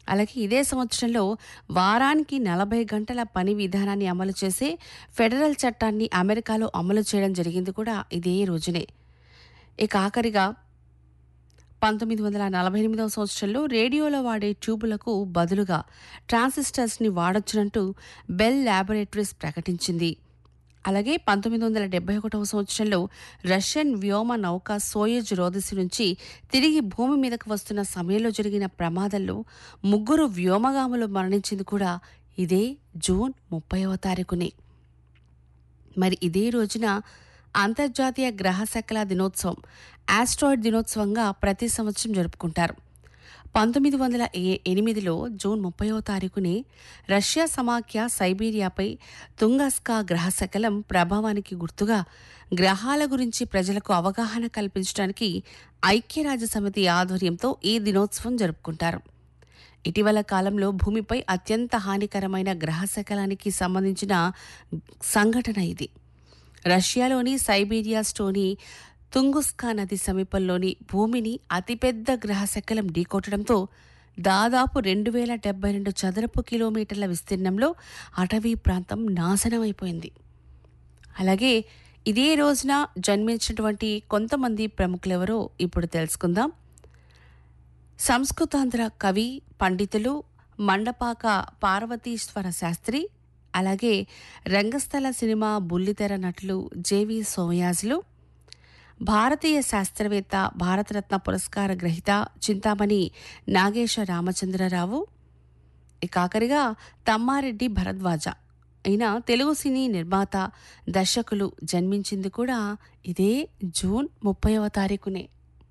అలాగే ఇదే సంవత్సరంలో వారానికి నలభై గంటల పని విధానాన్ని అమలు చేసే ఫెడరల్ చట్టాన్ని అమెరికాలో అమలు చేయడం జరిగింది కూడా ఇదే రోజునే ఇక ఆఖరిగా పంతొమ్మిది వందల నలభై ఎనిమిదవ సంవత్సరంలో రేడియోలో వాడే ట్యూబులకు బదులుగా ట్రాన్సిస్టర్స్ని వాడొచ్చునంటూ బెల్ ల్యాబొరేటరీస్ ప్రకటించింది అలాగే పంతొమ్మిది వందల డెబ్బై ఒకటవ సంవత్సరంలో రష్యన్ వ్యోమ నౌక సోయజ్ రోదసి నుంచి తిరిగి భూమి మీదకు వస్తున్న సమయంలో జరిగిన ప్రమాదంలో ముగ్గురు వ్యోమగాములు మరణించింది కూడా ఇదే జూన్ ముప్పైవ తారీఖునే మరి ఇదే రోజున అంతర్జాతీయ గ్రహ శకల దినోత్సవం ఆస్ట్రాయిడ్ దినోత్సవంగా ప్రతి సంవత్సరం జరుపుకుంటారు పంతొమ్మిది వందల ఏ- ఎనిమిదిలో జూన్ ముప్పైవ తారీఖునే రష్యా సమాఖ్య సైబీరియాపై తుంగస్కా గ్రహ శకలం ప్రభావానికి గుర్తుగా గ్రహాల గురించి ప్రజలకు అవగాహన కల్పించడానికి ఐక్యరాజ్య సమితి ఆధ్వర్యంతో ఈ దినోత్సవం జరుపుకుంటారు ఇటీవల కాలంలో భూమిపై అత్యంత హానికరమైన గ్రహ శకలానికి సంబంధించిన సంఘటన ఇది రష్యాలోని సైబీరియా స్టోని తుంగుస్కా నది సమీపంలోని భూమిని అతిపెద్ద గ్రహ శకలం ఢీకొట్టడంతో దాదాపు రెండు వేల డెబ్బై రెండు చదరపు కిలోమీటర్ల విస్తీర్ణంలో అటవీ ప్రాంతం నాశనమైపోయింది అలాగే ఇదే రోజున జన్మించినటువంటి కొంతమంది ప్రముఖులెవరో ఇప్పుడు తెలుసుకుందాం సంస్కృతాంధ్ర కవి పండితులు మండపాక పార్వతీశ్వర శాస్త్రి అలాగే రంగస్థల సినిమా బుల్లితెర నటులు జేవి సోమయాజులు భారతీయ శాస్త్రవేత్త భారతరత్న పురస్కార గ్రహీత చింతామణి నాగేశ రామచంద్రరావు ఇక ఆఖరిగా తమ్మారెడ్డి భరద్వాజ అయిన తెలుగు సినీ నిర్మాత దర్శకులు జన్మించింది కూడా ఇదే జూన్ ముప్పైవ తారీఖునే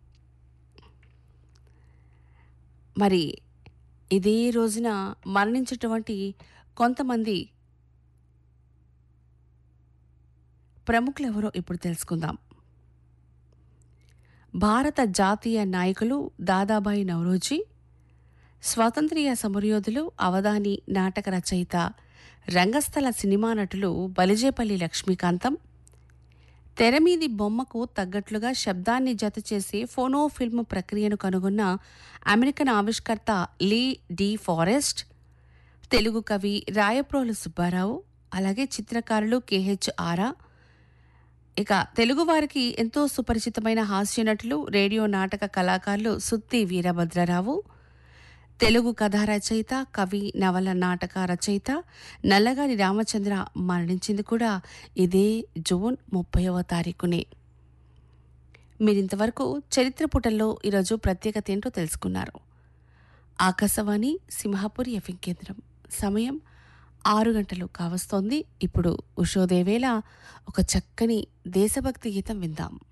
మరి ఇదే రోజున మరణించినటువంటి కొంతమంది ప్రముఖులెవరో ఇప్పుడు తెలుసుకుందాం భారత జాతీయ నాయకులు దాదాబాయి నవరోజీ స్వాతంత్ర్య సమరయోధులు అవధాని నాటక రచయిత రంగస్థల సినిమా నటులు బలిజేపల్లి లక్ష్మీకాంతం తెరమీది బొమ్మకు తగ్గట్లుగా శబ్దాన్ని జత చేసే ఫోనో ఫిల్మ్ ప్రక్రియను కనుగొన్న అమెరికన్ ఆవిష్కర్త లీ డి ఫారెస్ట్ తెలుగు కవి రాయప్రోలు సుబ్బారావు అలాగే చిత్రకారులు కెహెచ్ ఆరా ఇక తెలుగువారికి ఎంతో సుపరిచితమైన హాస్య నటులు రేడియో నాటక కళాకారులు సుత్తి వీరభద్రరావు తెలుగు కథా రచయిత కవి నవల నాటక రచయిత నల్లగారి రామచంద్ర మరణించింది కూడా ఇదే జూన్ ముప్పైవ తారీఖునే మీరింతవరకు చరిత్ర పుటల్లో ఈరోజు ప్రత్యేకత ఏంటో తెలుసుకున్నారు ఆకాశవాణి సింహాపూర్ ఎఫ్ఎం కేంద్రం సమయం ఆరు గంటలు కావస్తోంది ఇప్పుడు ఉషోదేవేళ ఒక చక్కని దేశభక్తి గీతం విందాం